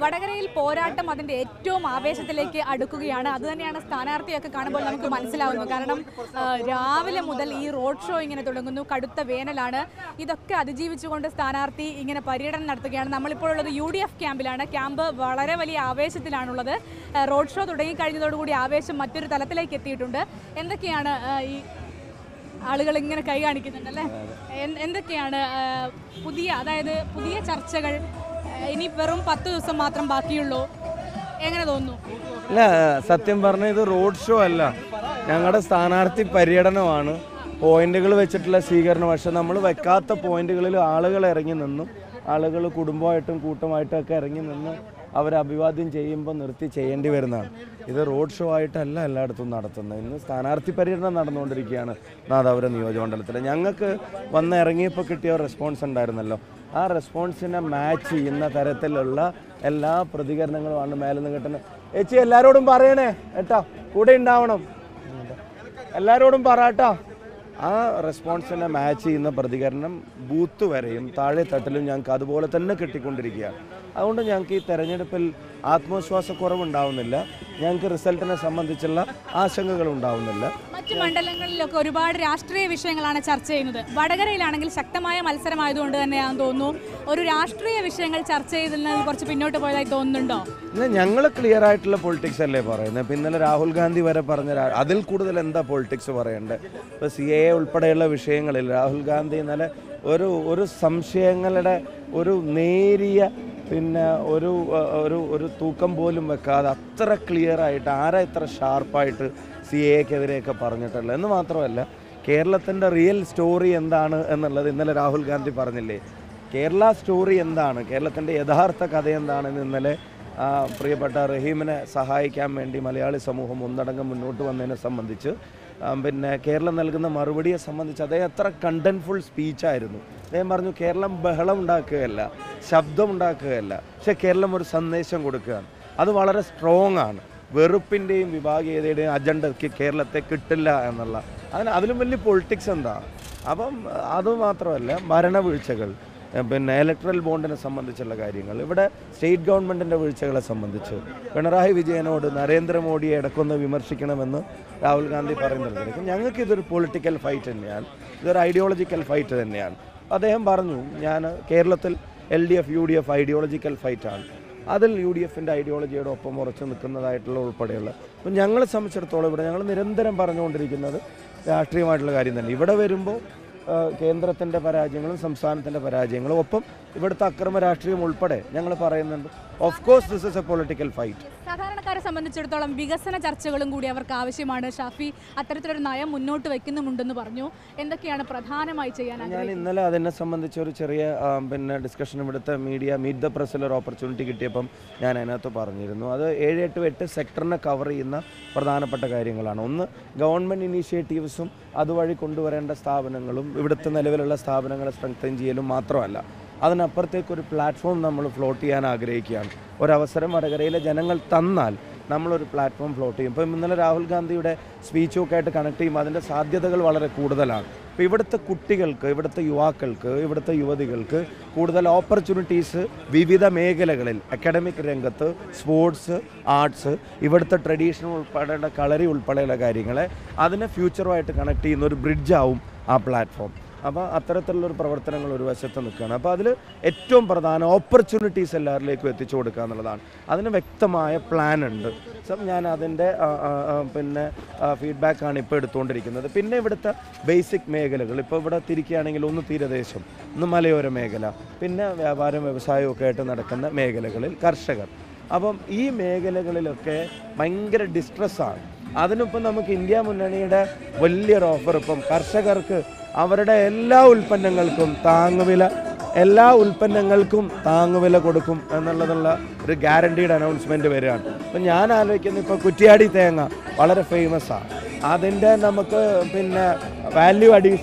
വടകരയിൽ പോരാട്ടം അതിന്റെ ഏറ്റവും ആവേശത്തിലേക്ക് അടുക്കുകയാണ് അത് തന്നെയാണ് സ്ഥാനാർത്ഥിയൊക്കെ കാണുമ്പോൾ നമുക്ക് മനസ്സിലാവുന്നു കാരണം ആ, രാവിലെ മുതൽ ഈ റോഡ് ഷോ ഇങ്ങനെ തുടങ്ങുന്നു കടുത്ത വേനലാണ് ഇതൊക്കെ അതിജീവിച്ചുകൊണ്ട് സ്ഥാനാർത്ഥി ഇങ്ങനെ പര്യടനം നടത്തുകയാണ് നമ്മളിപ്പോൾ ഉള്ളത് യു ഡി എഫ് ക്യാമ്പിലാണ് ക്യാമ്പ് വളരെ വലിയ ആവേശത്തിലാണുള്ളത് ആ, റോഡ് ഷോ തുടങ്ങിക്കഴിഞ്ഞതോടുകൂടി ആവേശം മറ്റൊരു തലത്തിലേക്ക് എത്തിയിട്ടുണ്ട് എന്തൊക്കെയാണ് ആ, ഈ ആളുകൾ ഇങ്ങനെ കൈ കാണിക്കുന്നുണ്ടല്ലേ എൻ- എന്തൊക്കെയാണ് ആ, പുതിയ അതായത് പുതിയ ചർച്ചകൾ ആ, ഇനി വെറും പത്ത് ദിവസം മാത്രം ബാക്കിയുള്ളൂ എങ്ങനെ തോന്നുന്നു ഇല്ല സത്യം പറഞ്ഞ ഇത് റോഡ് ഷോ അല്ല ഞങ്ങളുടെ സ്ഥാനാർത്ഥി പര്യടനമാണ് പോയിന്റുകൾ വെച്ചിട്ടുള്ള സ്വീകരണം പക്ഷെ നമ്മൾ വെക്കാത്ത പോയിന്റുകളിൽ ആളുകൾ ഇറങ്ങി നിന്നും ആളുകൾ കുടുംബമായിട്ടും കൂട്ടമായിട്ടും ഒക്കെ ഇറങ്ങി നിന്ന് അവരെ അഭിവാദ്യം ചെയ്യുമ്പോൾ നിർത്തി ചെയ്യേണ്ടി വരുന്നതാണ് ഇത് റോഡ് ഷോ ആയിട്ടല്ല എല്ലായിടത്തും നടത്തുന്നത് ഇന്ന് സ്ഥാനാർത്ഥി പര്യടനം നടന്നുകൊണ്ടിരിക്കുകയാണ് നാദാപുരം നിയോജകമണ്ഡലത്തിൽ ഞങ്ങൾക്ക് വന്ന് ഇറങ്ങിയപ്പോൾ കിട്ടിയ ഒരു റെസ്പോൺസ് ഉണ്ടായിരുന്നല്ലോ ആ റെസ്പോൺസിനെ മാച്ച് ചെയ്യുന്ന തരത്തിലുള്ള എല്ലാ പ്രതികരണങ്ങളുമാണ് മേലെ നിന്ന് കിട്ടുന്നത് ചേച്ചി എല്ലാവരോടും പറയണേ ഏട്ടാ കൂടെ ഉണ്ടാവണം എല്ലാവരോടും പറയട്ടോ ആ റെസ്പോൺസിനെ മാച്ച് ചെയ്യുന്ന പ്രതികരണം ബൂത്ത് വരെയും താഴെ തട്ടിലും ഞങ്ങൾക്ക് അതുപോലെ തന്നെ കിട്ടിക്കൊണ്ടിരിക്കുകയാണ് അതുകൊണ്ട് ഞങ്ങൾക്ക് ഈ തെരഞ്ഞെടുപ്പിൽ ആത്മവിശ്വാസക്കുറവുണ്ടാവുന്നില്ല ഞങ്ങൾക്ക് റിസൾട്ടിനെ സംബന്ധിച്ചുള്ള ആശങ്കകൾ ഉണ്ടാവുന്നില്ല മറ്റു മണ്ഡലങ്ങളിലൊക്കെ ഒരുപാട് രാഷ്ട്രീയ വിഷയങ്ങളാണ് ചർച്ച ചെയ്യുന്നത് വടകരയിലാണെങ്കിൽ ശക്തമായ മത്സരമായതുകൊണ്ട് തന്നെയാണെന്ന് തോന്നുന്നു ഒരു രാഷ്ട്രീയ വിഷയങ്ങൾ ചർച്ച ചെയ്തതിൽ കുറച്ച് പിന്നോട്ട് പോയതായി തോന്നുന്നുണ്ടോ ഇന്ന് ഞങ്ങൾ ക്ലിയർ ആയിട്ടുള്ള പൊളിറ്റിക്സ് അല്ലേ പറയുന്നത് ഇപ്പം ഇന്നലെ രാഹുൽ ഗാന്ധി വരെ പറഞ്ഞ രാ- അതിൽ കൂടുതൽ എന്താ പൊളിറ്റിക്സ് പറയേണ്ടത് ഇപ്പോൾ സി എ ഉൾപ്പെടെയുള്ള വിഷയങ്ങളിൽ രാഹുൽ ഗാന്ധി ഇന്നലെ ഒരു ഒരു സംശയങ്ങളുടെ ഒരു നേരിയ പിന്നെ ഒരു അഹ്, ഒരു ഒരു തൂക്കം പോലും വെക്കാതെ അത്ര ക്ലിയർ ആയിട്ട് ആരാ ഇത്ര ഷാർപ്പായിട്ട് സി എക്കെതിരെയൊക്കെ പറഞ്ഞിട്ടുള്ളത് എന്ന് മാത്രമല്ല കേരളത്തിൻ്റെ റിയൽ സ്റ്റോറി എന്താണ് എന്നുള്ളത് ഇന്നലെ രാഹുൽ ഗാന്ധി പറഞ്ഞില്ലേ കേരള സ്റ്റോറി എന്താണ് കേരളത്തിൻ്റെ യഥാർത്ഥ കഥ എന്താണെന്ന് ഇന്നലെ ആ, പ്രിയപ്പെട്ട റഹീമിനെ സഹായിക്കാൻ വേണ്ടി മലയാളി സമൂഹം ഒന്നടങ്കം മുന്നോട്ട് വന്നതിനെ സംബന്ധിച്ച് ആ, പിന്നെ കേരളം നൽകുന്ന മറുപടിയെ സംബന്ധിച്ച് അദ്ദേഹം എത്ര കണ്ടൻഫുൾ സ്പീച്ചായിരുന്നു അദ്ദേഹം പറഞ്ഞു കേരളം ബഹളം ഉണ്ടാക്കുകയല്ല ശബ്ദം ഉണ്ടാക്കുകയല്ല പക്ഷേ കേരളം ഒരു സന്ദേശം കൊടുക്കുകയാണ് അത് വളരെ സ്ട്രോങ് ആണ് വെറുപ്പിൻ്റെയും വിഭാഗീയതയുടെയും അജണ്ടയ്ക്ക് കേരളത്തെ കിട്ടില്ല എന്നുള്ള അതിന് അതിലും വലിയ പൊളിറ്റിക്സ് എന്താ അപ്പം അത് മാത്രമല്ല ഭരണവീഴ്ചകൾ ഏഹ് പിന്നെ ഇലക്ട്രൽ ബോണ്ടിനെ സംബന്ധിച്ചുള്ള കാര്യങ്ങൾ ഇവിടെ സ്റ്റേറ്റ് ഗവൺമെൻറ്റിൻ്റെ വീഴ്ചകളെ സംബന്ധിച്ച് പിണറായി വിജയനോട് നരേന്ദ്രമോദിയെ ഇടക്കൊന്ന് വിമർശിക്കണമെന്ന് രാഹുൽ ഗാന്ധി പറയുന്നുണ്ടായിരിക്കും ഞങ്ങൾക്ക് ഇതൊരു പൊളിറ്റിക്കൽ ഫൈറ്റ് തന്നെയാണ് ഇതൊരു ഐഡിയോളജിക്കൽ ഫൈറ്റ് തന്നെയാണ് അദ്ദേഹം പറഞ്ഞു ഞാൻ കേരളത്തിൽ L D F U D F ideological ഫൈറ്റാണ് അതിൽ യു ഡി എഫിൻ്റെ ഐഡിയോളജിയുടെ ഒപ്പം ഉറച്ചു നിൽക്കുന്നതായിട്ടുള്ള ഉൾപ്പെടെയുള്ള അപ്പം ഞങ്ങളെ സംബന്ധിച്ചിടത്തോളം ഇവിടെ ഞങ്ങൾ നിരന്തരം പറഞ്ഞുകൊണ്ടിരിക്കുന്നത് രാഷ്ട്രീയമായിട്ടുള്ള കാര്യം തന്നെ ഇവിടെ വരുമ്പോൾ കേന്ദ്രത്തിൻ്റെ പരാജയങ്ങളും സംസ്ഥാനത്തിൻ്റെ പരാജയങ്ങളും ഒപ്പം ഇവിടുത്തെ അക്രമ രാഷ്ട്രീയം ഉൾപ്പെടെ ഞങ്ങൾ പറയുന്നുണ്ട് of course this is a political fight സാധാരണക്കാരെ സംബന്ധിച്ചിടത്തോളം വികസന ചർച്ചകളും കൂടി അവർക്ക് ആവശ്യമാണ് ഷാഫി അത്തരത്തിലൊരു നയം മുന്നോട്ട് വെക്കുന്നുമുണ്ടെന്ന് പറഞ്ഞു എന്തൊക്കെയാണ് പ്രധാനമായി ചെയ്യാൻ ഞാൻ ആഗ്രഹിക്കുന്നത് ഇന്നലെ അതിനെ സംബന്ധിച്ച് ഒരു ചെറിയ ആ, പിന്നെ ഡിസ്കഷൻ ഇവിടുത്തെ മീഡിയ മീറ്റ് ദ പ്രസ്സിൽ ഒരു ഓപ്പർച്യൂണിറ്റി കിട്ടിയപ്പം ഞാൻ അതിനകത്ത് പറഞ്ഞിരുന്നു അത് ഏഴ് എട്ട് എട്ട് സെക്ടറിനെ കവർ ചെയ്യുന്ന പ്രധാനപ്പെട്ട കാര്യങ്ങളാണ് ഒന്ന് ഗവൺമെൻറ് ഇനീഷ്യേറ്റീവ്സും അതുവഴി കൊണ്ടുവരേണ്ട സ്ഥാപനങ്ങളും ഇവിടുത്തെ നിലവിലുള്ള സ്ഥാപനങ്ങളെ സ്ട്രെങ്തൻ ചെയ്യലും മാത്രമല്ല അതിനപ്പുറത്തേക്ക് ഒരു പ്ലാറ്റ്ഫോം നമ്മൾ ഫ്ലോട്ട് ചെയ്യാൻ ആഗ്രഹിക്കുകയാണ് ഒരവസരം വടകരയിലെ ജനങ്ങൾ തന്നാൽ നമ്മളൊരു പ്ലാറ്റ്ഫോം ഫ്ലോട്ട് ചെയ്യും ഇപ്പം ഇന്നലെ രാഹുൽ ഗാന്ധിയുടെ സ്പീച്ചൊക്കെ ആയിട്ട് കണക്ട് ചെയ്യുമ്പോൾ അതിൻ്റെ സാധ്യതകൾ വളരെ കൂടുതലാണ് ഇപ്പോൾ ഇവിടുത്തെ കുട്ടികൾക്ക് ഇവിടുത്തെ യുവാക്കൾക്ക് ഇവിടുത്തെ യുവതികൾക്ക് കൂടുതൽ ഓപ്പർച്യൂണിറ്റീസ് വിവിധ മേഖലകളിൽ അക്കാഡമിക് രംഗത്ത് സ്പോർട്സ് ആർട്സ് ഇവിടുത്തെ ട്രഡീഷൻ ഉൾപ്പെടെയുള്ള കളരി ഉൾപ്പെടെയുള്ള കാര്യങ്ങളെ അതിനെ ഫ്യൂച്ചറുമായിട്ട് കണക്ട് ചെയ്യുന്ന ഒരു ബ്രിഡ്ജാവും ആ പ്ലാറ്റ്ഫോം അപ്പോൾ അത്തരത്തിലുള്ളൊരു പ്രവർത്തനങ്ങൾ ഒരു വശത്ത് നിൽക്കുകയാണ് അപ്പോൾ അതിൽ ഏറ്റവും പ്രധാന ഓപ്പർച്യൂണിറ്റീസ് എല്ലാവരിലേക്കും എത്തിച്ചു കൊടുക്കുക എന്നുള്ളതാണ് അതിന് വ്യക്തമായ പ്ലാൻ ഉണ്ട് സോ ഞാൻ അതിൻ്റെ ആ, ആ, ആ, പിന്നെ ഫീഡ്ബാക്കാണ് ഇപ്പോൾ എടുത്തുകൊണ്ടിരിക്കുന്നത് പിന്നെ ഇവിടുത്തെ ബേസിക് മേഖലകൾ ഇപ്പോൾ ഇവിടെ തിരിക്കുകയാണെങ്കിൽ ഒന്ന് തീരദേശം ഒന്ന് മലയോര മേഖല പിന്നെ വ്യാപാരം വ്യവസായവും ഒക്കെ ആയിട്ട് നടക്കുന്ന മേഖലകളിൽ കർഷകർ അപ്പം ഈ മേഖലകളിലൊക്കെ ഭയങ്കര ഡിസ്ട്രെസ്സാണ് അതിനിപ്പം നമുക്ക് ഇന്ത്യ മുന്നണിയുടെ വലിയൊരു ഓഫർ ഇപ്പം കർഷകർക്ക് അവരുടെ എല്ലാ ഉൽപ്പന്നങ്ങൾക്കും താങ്ങുവില എല്ലാ ഉൽപ്പന്നങ്ങൾക്കും താങ്ങുവില കൊടുക്കും എന്നുള്ളതുള്ള ഒരു ഗ്യാരണ്ടീഡ് അനൗൺസ്മെൻറ്റ് വരികയാണ് അപ്പം ഞാൻ ആലോചിക്കുന്നത് ഇപ്പോൾ കുറ്റിയാടി തേങ്ങ വളരെ ഫേമസ് ആണ് അതിൻ്റെ നമുക്ക് പിന്നെ value addition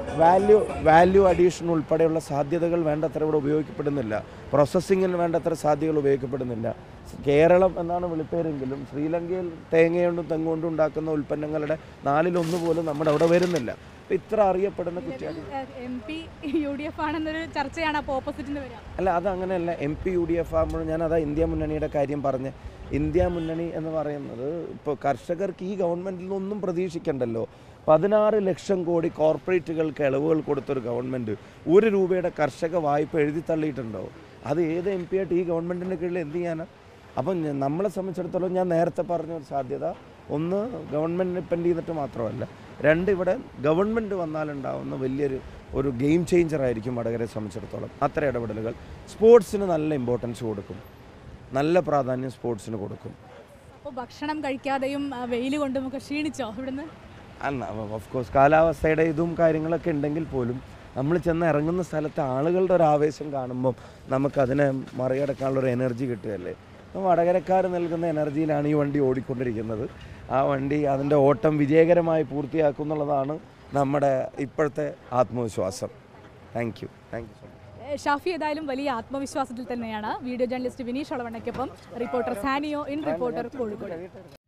value value addition ഉൾപ്പെടെയുള്ള സാധ്യതകൾ വേണ്ടത്ര ഇവിടെ ഉപയോഗിക്കപ്പെടുന്നില്ല പ്രോസസ്സിങ്ങിന് വേണ്ടത്ര സാധ്യതകൾ ഉപയോഗിക്കപ്പെടുന്നില്ല കേരളം എന്നാണ് വിളിപ്പേരെങ്കിലും ശ്രീലങ്കയിൽ തേങ്ങയുണ്ടും തെങ്ങുകൊണ്ടും ഉണ്ടാക്കുന്ന ഉൽപ്പന്നങ്ങളുടെ നാലിലൊന്ന് പോലും നമ്മുടെ അവിടെ വരുന്നില്ല അപ്പോൾ ഇത്ര അറിയപ്പെടുന്ന Kuttiadi M P U D F ആണെന്നൊരു ചർച്ചയാണ് അപ്പോൾ ഓപ്പോസിറ്റിന് വരിക അല്ല അത് അങ്ങനെയല്ല M P U D F ആകുമ്പോൾ ഞാൻ അതാ ഇന്ത്യ മുന്നണിയുടെ കാര്യം പറഞ്ഞ് ഇന്ത്യ മുന്നണി എന്ന് പറയുന്നത് ഇപ്പോൾ കർഷകർക്ക് ഈ ഗവൺമെൻറ്റിൽ നിന്നൊന്നും പ്രതീക്ഷിക്കണ്ടല്ലോ പതിനാറ് ലക്ഷം കോടി കോർപ്പറേറ്റുകൾക്ക് ഇളവുകൾ കൊടുത്തൊരു ഗവൺമെൻറ് ഒരു രൂപയുടെ കർഷക വായ്പ എഴുതി തള്ളിയിട്ടുണ്ടോ അത് ഏത് എം പി ആയിട്ട് ഈ ഗവൺമെൻറ്റിൻ്റെ കീഴിൽ എന്ത് ചെയ്യാനാണ് അപ്പം ഞ- നമ്മളെ സംബന്ധിച്ചിടത്തോളം ഞാൻ നേരത്തെ പറഞ്ഞ ഒരു സാധ്യത ഒന്ന് ഗവൺമെൻറ് ഡിപ്പെൻഡ് ചെയ്തിട്ട് മാത്രമല്ല രണ്ട് ഇവിടെ ഗവൺമെൻറ് വന്നാലുണ്ടാവുന്ന വലിയൊരു ഒരു ഗെയിം ചേഞ്ചർ ആയിരിക്കും വടകരയെ സംബന്ധിച്ചിടത്തോളം അത്ര ഇടപെടലുകൾ സ്പോർട്സിന് നല്ല ഇമ്പോർട്ടൻസ് കൊടുക്കും നല്ല പ്രാധാന്യം സ്പോർട്സിന് കൊടുക്കും അപ്പോൾ ഭക്ഷണം കഴിക്കാതെയും വെയിൽ കൊണ്ടും ഒക്കെ ക്ഷീണിച്ചോ ഇവിടുന്ന് അല്ല ഓഫ് കോഴ്സ് കാലാവസ്ഥയുടെ ഇതും കാര്യങ്ങളൊക്കെ ഉണ്ടെങ്കിൽ പോലും നമ്മൾ ചെന്ന് ഇറങ്ങുന്ന സ്ഥലത്ത് ആളുകളുടെ ഒരു ആവേശം കാണുമ്പം നമുക്കതിനെ മറികടക്കാനുള്ള ഒരു എനർജി കിട്ടുകയല്ലേ അപ്പോൾ വടകരക്കാർ നൽകുന്ന എനർജിയിലാണ് ഈ വണ്ടി ഓടിക്കൊണ്ടിരിക്കുന്നത് ആ വണ്ടി അതിൻ്റെ ഓട്ടം വിജയകരമായി പൂർത്തിയാക്കും എന്നുള്ളതാണ് നമ്മുടെ ഇപ്പോഴത്തെ ആത്മവിശ്വാസം thank you thank you so much ഏഹ് ഷാഫി ഏതായാലും വലിയ ആത്മവിശ്വാസത്തിൽ തന്നെയാണ് വീഡിയോ ജേർണലിസ്റ്റ് വിനീഷ് ഒളവണ്ണയ്ക്കൊപ്പം reporter Saniyo in reporter Kozhikode